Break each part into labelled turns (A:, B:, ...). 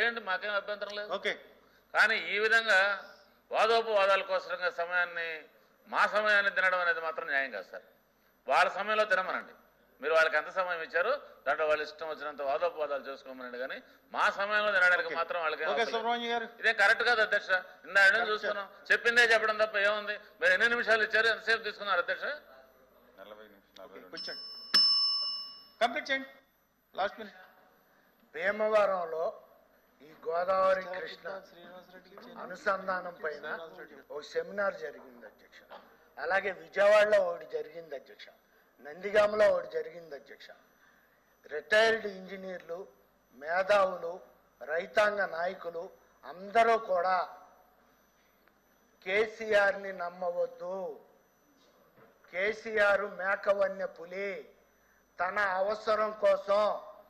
A: చేయండి మాకేం అభ్యంతరం లేదు
B: ఓకే
A: కానీ ఈ విధంగా వాదోపవాదాల కోసంగా సమయాన్ని మా సమయాన్ని తినడం అనేది మాత్రం న్యాయం కాదు సార్ వాళ్ళ సమయంలో తినమనండి మీరు వాళ్ళకి ఎంత సమయం ఇచ్చారు దాంట్లో వాళ్ళు ఇష్టం వచ్చినంత వాదోపవాదాలు చేసుకోమనండి కానీ మా సమయంలో తినడానికి మాత్రం వాళ్ళకి
B: ఓకే సుబ్రహ్మణ్య గారు
A: ఇదేం కరెక్ట్ కాదు అధ్యక్ష ఇందా ఏం చూస్తున్నాం చెప్పిందే చెప్పడం తప్ప ఏముంది మీరు ఎన్ని నిమిషాలు ఇచ్చారు ఎంతసేపు తీసుకున్నారు అధ్యక్ష
B: కూర్చోండి కంప్లీట్ చేయండి లాస్ట్ మినిట్
C: భీమవరంలో ఈ గోదావరి కృష్ణ అనుసంధానం పైన ఒక సెమినార్ జరిగింది అధ్యక్ష అలాగే విజయవాడలో ఒకటి జరిగింది అధ్యక్ష నందిగామలో ఒకటి జరిగింది అధ్యక్ష రిటైర్డ్ ఇంజనీర్లు మేధావులు రైతాంగ నాయకులు అందరూ కూడా కేసీఆర్ని నమ్మవద్దు కేసీఆర్ మేకవన్య పులి తన అవసరం కోసం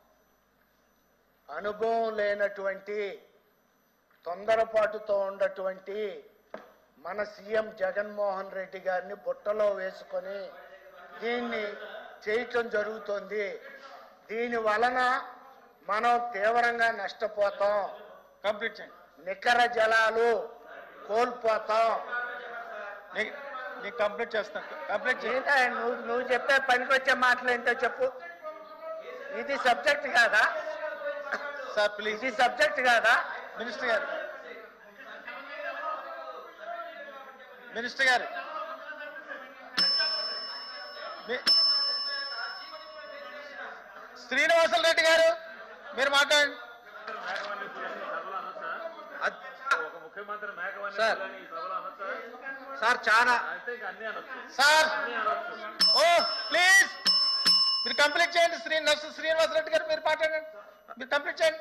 C: అనుభవం లేనటువంటి తొందరపాటుతో ఉన్నటువంటి మన సీఎం జగన్మోహన్ రెడ్డి గారిని బుట్టలో వేసుకొని దీన్ని చేయటం జరుగుతుంది దీని వలన మనం తీవ్రంగా నష్టపోతాం
B: కంప్లీట్ చేయండి
C: నికర జలాలు కోల్పోతాం
B: నీ- నీకు కంప్లీట్ చేస్తాను కంప్లీట్ చేయండి
C: ఏంటా నువ్వు నువ్వు చెప్పే పనికొచ్చే మాటలు ఏంటో చెప్పు ఇది సబ్జెక్ట్ కాదా
B: సార్ ప్లీజ్
C: ఇది సబ్జెక్ట్ కాదా
B: మినిస్టర్ గారు మినిస్టర్ గారు మీ- శ్రీనివాసులు రెడ్డి గారు మీరు మాట్లాడండి అద్-
A: ఒక ముఖ్యమంత్రి మేకవన్నీ
B: సార్.
A: కానీ ఈ సభలో అనొచ్చా?
B: సార్ చాలా
A: అయితే ఇక అన్నీ అనొచ్చు
B: సార్
A: అన్నీ అనొచ్చు
B: ఓ ప్లీజ్ మీరు కంప్లీట్ చేయండి శ్రీ నర్సు శ్రీనివాస్ రెడ్డి గారు మీరు మాట్లాడండి మీరు కంప్లీట్ చేయండి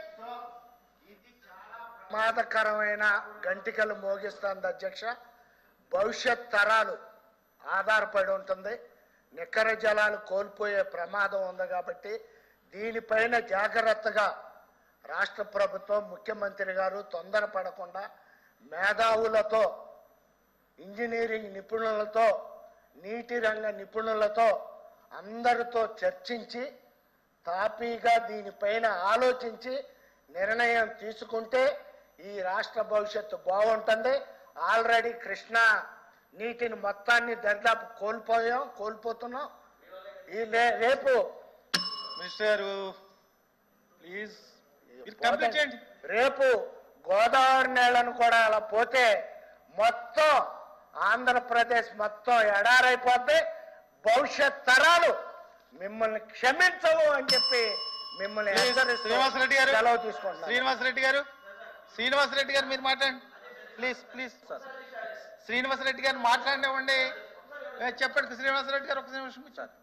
C: ప్రమాదకరమైన గంటికలు మోగిస్తుంది అధ్యక్ష భవిష్యత్ తరాలు ఆధారపడి ఉంటుంది నికర జలాలు కోల్పోయే ప్రమాదం ఉంది కాబట్టి దీనిపైన జాగ్రత్తగా రాష్ట్ర ప్రభుత్వం ముఖ్యమంత్రి గారు తొందరపడకుండా మేధావులతో ఇంజనీరింగ్ నిపుణులతో నీటి రంగ నిపుణులతో అందరితో చర్చించి తాపీగా దీనిపైన ఆలోచించి నిర్ణయం తీసుకుంటే ఈ రాష్ట్ర భవిష్యత్తు బాగుంటుంది ఆల్రెడీ కృష్ణా నీటిని మొత్తాన్ని దరిదాపు కోల్పోయాం కోల్పోతున్నాం ఈ లే- రేపు
B: మినిస్టర్ గారు ప్లీజ్ మీరు కంప్లీట్ చేయండి
C: రేపు గోదావరి నీళ్లను కూడా అలా పోతే మొత్తం ఆంధ్రప్రదేశ్ మొత్తం ఎడారైపోతే భవిష్యత్ తరాలు మిమ్మల్ని క్షమించవు అని చెప్పి మిమ్మల్ని
B: ప్లీజ్
C: హెచ్చరిస్తూ
B: శ్రీనివాస్ రెడ్డి గారు
C: సెలవు తీసుకుంటున్నాను
B: శ్రీనివాస్ రెడ్డి గారు శ్రీనివాస్ రెడ్డి గారు మీరు మాట్లాడండి ప్లీజ్ ప్లీజ్ శ్రీనివాస్ రెడ్డి గారు మాట్లాడినివ్వండి ఏ, చెప్పండి శ్రీనివాస్ రెడ్డి గారు ఒక నిమిషం కూర్చోండి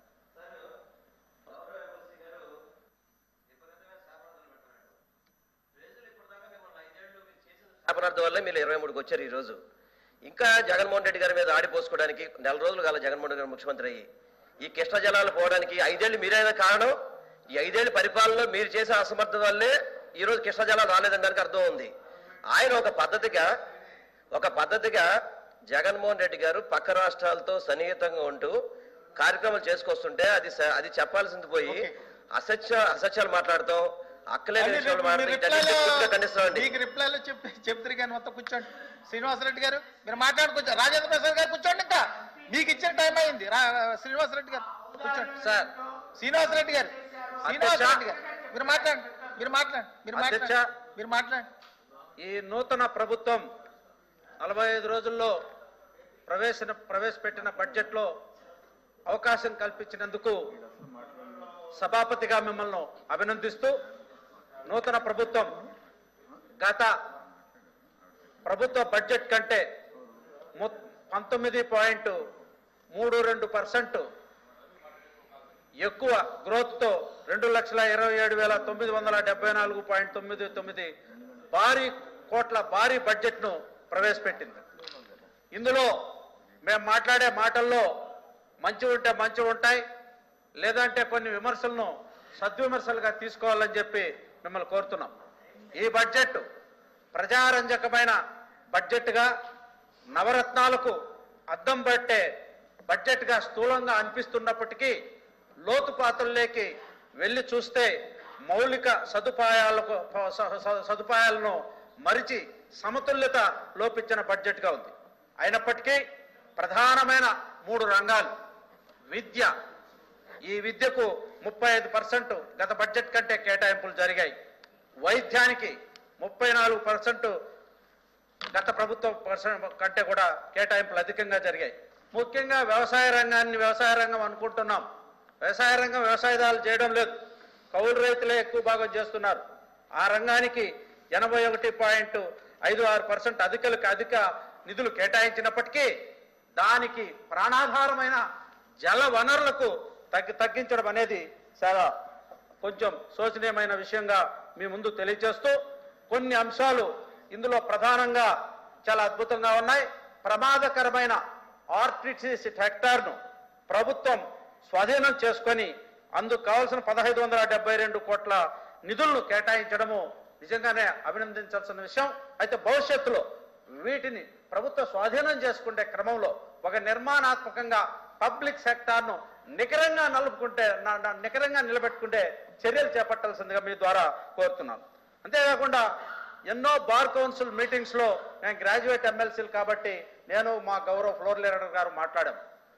D: శాపనార్థం వల్ల మీరు ఇరవై మూడుకి వచ్చారు ఈ రోజు ఇంకా జగన్మోహన్ రెడ్డి గారి మీద ఆడిపోసుకోవడానికి నెల రోజులు కాల జగన్మోహన్ రెడ్డి గారు ముఖ్యమంత్రి అయ్యి ఈ కృష్ణ జలాలు పోవడానికి ఐదేళ్లు మీరైనా కారణం ఈ ఐదేళ్ల పరిపాలనలో మీరు చేసే అసమర్థత వల్లే ఈ రోజు కృష్ణ జలాలు రాలేదని దానికి అర్థం ఉంది ఆయన ఒక పద్ధతిగా ఒక పద్ధతిగా జగన్మోహన్ రెడ్డి గారు పక్క రాష్ట్రాలతో సన్నిహితంగా ఉంటూ కార్యక్రమాలు చేసుకొస్తుంటే అది స- అది చెప్పాల్సింది పోయి
B: ఓకే.
D: అసత్య అసత్యాలు మాట్లాడతాం అక్కలేని
B: అన్ని
D: విషయాలు
B: రేపు మీ
D: మాట్లాడి
B: రిప్లైలో-
D: ఖండిస్తామండి
B: మీకు రిప్లైలో చెప్పి చెప్తారు కానీ మొత్తం కూర్చోండి శ్రీనివాస్ రెడ్డి గారు మీరు మాట్లాడి కూర్చోండి రాజేంద్ర ప్రసాద్ గారు కూర్చోండి ఇంకా మీకు ఇచ్చిన టైం అయింది రా- శ్రీనివాస్ రెడ్డి గారు కూర్చోండి
D: సార్
B: శ్రీనివాస్ రెడ్డి గారు శ్రీనివాస్
D: అధ్యక్ష.
B: రెడ్డి గారు మీరు మాట్లాడండి మీరు మాట్లాడండి మీరు
E: అధ్యక్ష.
B: మాట్లాడండి మీరు మాట్లాడండి
E: ఈ నూతన ప్రభుత్వం నలభై ఐదు రోజుల్లో ప్రవేశ ప్రవేశపెట్టిన బడ్జెట్లో అవకాశం కల్పించినందుకు సభాపతిగా మిమ్మల్ని అభినందిస్తూ నూతన ప్రభుత్వం గత ప్రభుత్వ బడ్జెట్ కంటే మొ- పంతొమ్మిది పాయింట్ మూడు రెండు పర్సెంట్ ఎక్కువ గ్రోత్తో రెండు లక్షల ఇరవై ఏడు వేల తొమ్మిది వందల డెబ్బై నాలుగు పాయింట్ తొమ్మిది తొమ్మిది భారీ కోట్ల భారీ బడ్జెట్ను ప్రవేశపెట్టింది ఇందులో మేము మాట్లాడే మాటల్లో మంచి ఉంటే మంచి ఉంటాయి లేదంటే కొన్ని విమర్శలను సద్విమర్శలుగా తీసుకోవాలని చెప్పి మిమ్మల్ని కోరుతున్నాం ఈ బడ్జెట్ ప్రజారంజకమైన బడ్జెట్గా నవరత్నాలకు అద్దం పట్టే బడ్జెట్గా స్థూలంగా అనిపిస్తున్నప్పటికీ లోతుపాతుల్లోకి వెళ్ళి చూస్తే మౌలిక సదుపాయాలకు స- స- సదుపాయాలను మరిచి సమతుల్యత లోపించిన బడ్జెట్గా ఉంది అయినప్పటికీ ప్రధానమైన మూడు రంగాలు విద్య ఈ విద్యకు ముప్పై ఐదు పర్సెంట్ గత బడ్జెట్ కంటే కేటాయింపులు జరిగాయి వైద్యానికి ముప్పై నాలుగు పర్సెంట్ గత ప్రభుత్వ పర్సెంట్ కంటే కూడా కేటాయింపులు అధికంగా జరిగాయి ముఖ్యంగా వ్యవసాయ రంగాన్ని వ్యవసాయ రంగం అనుకుంటున్నాం వ్యవసాయ రంగం వ్యవసాయదారులు చేయడం లేదు కౌలు రైతులే ఎక్కువ భాగం చేస్తున్నారు ఆ రంగానికి ఎనభై ఒకటి పాయింట్ ఐదు ఆరు పర్సెంట్ అధికలకు అధిక నిధులు కేటాయించినప్పటికీ దానికి ప్రాణాధారమైన జల వనరులకు తగ్గి తగ్గించడం అనేది చాలా కొంచెం శోచనీయమైన విషయంగా మీ ముందు తెలియజేస్తూ కొన్ని అంశాలు ఇందులో ప్రధానంగా చాలా అద్భుతంగా ఉన్నాయి ప్రమాదకరమైన ఆర్టిసిస్ హెక్టార్ను ప్రభుత్వం స్వాధీనం చేసుకొని అందుకు కావాల్సిన పదహైదు వందల డెబ్బై రెండు కోట్ల నిధులను కేటాయించడము నిజంగానే అభినందించాల్సిన విషయం అయితే భవిష్యత్తులో వీటిని ప్రభుత్వ స్వాధీనం చేసుకునే క్రమంలో ఒక నిర్మాణాత్మకంగా పబ్లిక్ సెక్టార్ను నికరంగా నలుపుకుంటే న- న- నికరంగా నిలబెట్టుకుంటే చర్యలు చేపట్టాల్సిందిగా మీ ద్వారా కోరుతున్నాను అంతేకాకుండా ఎన్నో బార్ కౌన్సిల్ మీటింగ్స్ లో నేను గ్రాడ్యుయేట్ ఎమ్మెల్సీలు కాబట్టి నేను మా గౌరవ ఫ్లోర్ లీడర్ గారు మాట్లాడాం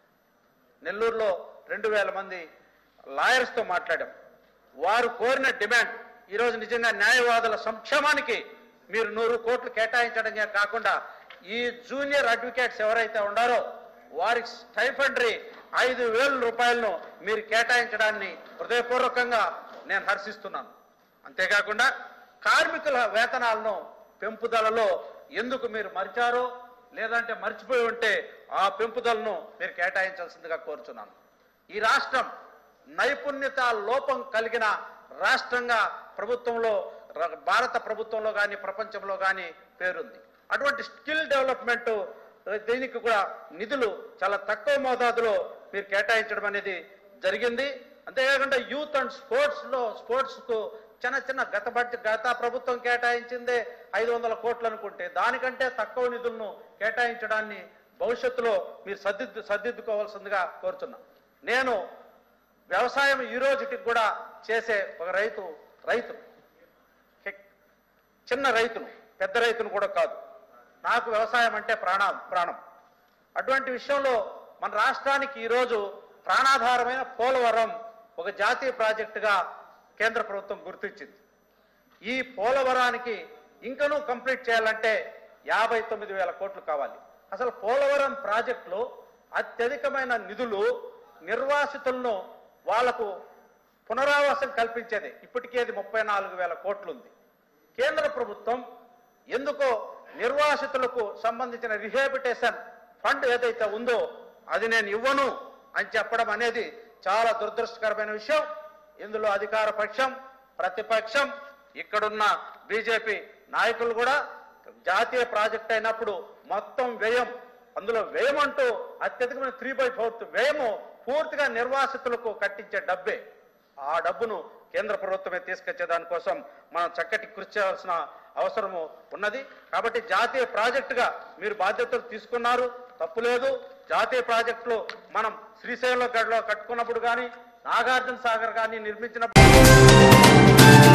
E: నెల్లూరులో రెండు వేల మంది లాయర్స్తో మాట్లాడాం వారు కోరిన డిమాండ్ ఈరోజు నిజంగా న్యాయవాదుల సంక్షేమానికి మీరు నూరు కోట్లు కేటాయించడమే కాకుండా ఈ జూనియర్ అడ్వకేట్స్ ఎవరైతే ఉన్నారో వారికి స్టైఫండరీ ఐదు వేల రూపాయలను మీరు కేటాయించడాన్ని హృదయపూర్వకంగా నేను హర్షిస్తున్నాను అంతేకాకుండా కార్మికుల వేతనాలను పెంపుదలలో ఎందుకు మీరు మరిచారో లేదంటే మర్చిపోయి ఉంటే ఆ పెంపుదలను మీరు కేటాయించాల్సిందిగా కోరుచున్నాను ఈ రాష్ట్రం నైపుణ్యత లోపం కలిగిన రాష్ట్రంగా ప్రభుత్వంలో ర- భారత ప్రభుత్వంలో కానీ ప్రపంచంలో కానీ పేరుంది అటువంటి స్కిల్ డెవలప్మెంట్ దీనికి కూడా నిధులు చాలా తక్కువ మోతాదులో మీరు కేటాయించడం అనేది జరిగింది అంతేకాకుండా యూత్ అండ్ స్పోర్ట్స్ లో స్పోర్ట్స్ కు చిన్న చిన్న గత బడ్జెట్ గత ప్రభుత్వం కేటాయించిందే ఐదు వందల కోట్లు అనుకుంటే దానికంటే తక్కువ నిధులను కేటాయించడాన్ని భవిష్యత్తులో మీరు సర్దిద్దు సర్దిద్దుకోవాల్సిందిగా కోరుతున్నా నేను వ్యవసాయం ఈ రోజుకి కూడా చేసే ఒక రైతు రైతు హెక్- చిన్న రైతును పెద్ద రైతును కూడా కాదు నాకు వ్యవసాయం అంటే ప్రాణం ప్రాణం అటువంటి విషయంలో మన రాష్ట్రానికి ఈరోజు ప్రాణాధారమైన పోలవరం ఒక జాతీయ ప్రాజెక్టుగా కేంద్ర ప్రభుత్వం గుర్తించింది ఈ పోలవరానికి ఇంకనూ కంప్లీట్ చేయాలంటే యాభై తొమ్మిది వేల కోట్లు కావాలి అసలు పోలవరం ప్రాజెక్టులో అత్యధికమైన నిధులు నిర్వాసితులను వాళ్లకు పునరావాసం కల్పించేది ఇప్పటికే అది ముప్పై నాలుగు వేల కోట్లుంది కేంద్ర ప్రభుత్వం ఎందుకో నిర్వాసితులకు సంబంధించిన రిహాబిటేషన్ ఫండ్ ఏదైతే ఉందో అది నేను ఇవ్వను అని చెప్పడం అనేది చాలా దురదృష్టకరమైన విషయం ఇందులో అధికార పక్షం ప్రతిపక్షం ఇక్కడున్న బీజేపీ నాయకులు కూడా జాతీయ ప్రాజెక్ట్ అయినప్పుడు మొత్తం వ్యయం అందులో వ్యయం అంటూ అత్యధికమైన త్రీ బై ఫోర్త్ వ్యయము పూర్తిగా నిర్వాసితులకు కట్టించే డబ్బే ఆ డబ్బును కేంద్ర ప్రభుత్వమే తీసుకొచ్చే దానికోసం మనం చక్కటి కృషి చేయాల్సిన అవసరము ఉన్నది కాబట్టి జాతీయ ప్రాజెక్టుగా మీరు బాధ్యతలు తీసుకున్నారు తప్పులేదు జాతీయ ప్రాజెక్టులు మనం శ్రీశైలం గడిలో కట్టుకున్నప్పుడు కానీ నాగార్జున సాగర్ కానీ నిర్మించినప్పుడు